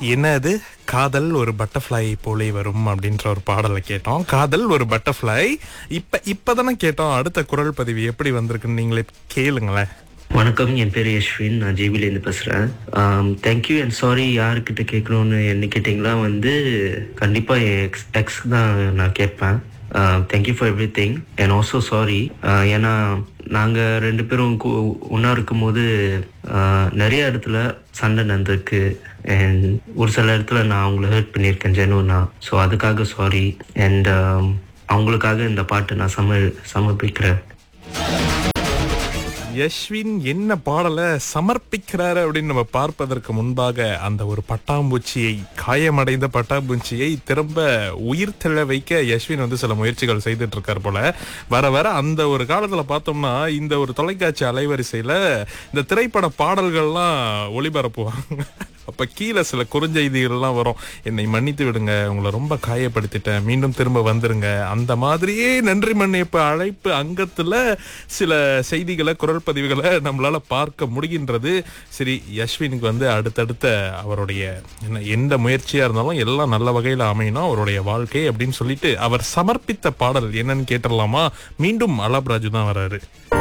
என்ன அது காதல் ஒரு பட்டர்ஃப்ளை போலே வரும் அப்படின்ற ஒரு பாடலை கேட்டோம் காதல் ஒரு பட்டர்ஃப்ளை இப்ப இப்பதானே கேட்டோம் அடுத்த குரல் பதிவு எப்படி வந்திருக்குன்னு நீங்களே கேளுங்களேன் வணக்கம் என் பேர் யஷ்வின் நான் ஜேபிலேருந்து பேசுகிறேன் தேங்க்யூ அண்ட் சாரி யாருக்கிட்ட கேட்கணும்னு என்ன கேட்டிங்களா வந்து கண்டிப்பாக என் எக்ஸ் எக்ஸ் தான் நான் கேட்பேன் thank you for everything and also sorry ஏன்னா நாங்கள் ரெண்டு பேரும் கு- ஒண்ணா இருக்கும்போது ஆஹ், நிறைய இடத்துல சண்டை நடந்திருக்கு அண்ட் ஒரு சில இடத்துல நான் அவங்கள ஹர்ட் பண்ணியிருக்கேன் ஜெனுவனா ஸோ அதுக்காக சாரி அண்ட் அவங்களுக்காக இந்த பாட்டு நான் சம சமர்ப்பிக்கிறேன் யஷ்வின் என்ன பாடலை சமர்ப்பிக்கிறாரு அப்படின்னு நம்ம பார்ப்பதற்கு முன்பாக அந்த ஒரு பட்டாம்பூச்சியை காயமடைந்த பட்டாம்பூச்சியை திரும்ப உயிர் தெழ வைக்க யஷ்வின் வந்து சில முயற்சிகள் செய்துட்டு இருக்கார் போல வர வர அந்த ஒரு காலத்துல பார்த்தோம்னா இந்த ஒரு தொலைக்காட்சி அலைவரிசையில இந்த திரைப்பட பாடல்கள்லாம் ஒளிபரப்புவாங்க அப்ப கீழே சில குறுஞ்செய்திகள்லாம் வரும் என்னை மன்னித்து விடுங்க உங்களை ரொம்ப காயப்படுத்திட்டேன் மீண்டும் திரும்ப வந்துருங்க அந்த மாதிரியே நன்றி மன்னிப்பு அழைப்பு அங்கத்துல சில செய்திகளை குரல் பதிவுகளை நம்மளால பார்க்க முடிகின்றது சரி யஷ்வினுக்கு வந்து அடுத்தடுத்த அவருடைய என்ன எந்த முயற்சியா இருந்தாலும் எல்லாம் நல்ல வகையில அமையணும் அவருடைய வாழ்க்கை அப்படின்னு சொல்லிட்டு அவர் சமர்ப்பித்த பாடல் என்னன்னு கேட்டுடலாமா மீண்டும் அலாப்ராஜு தான் வராரு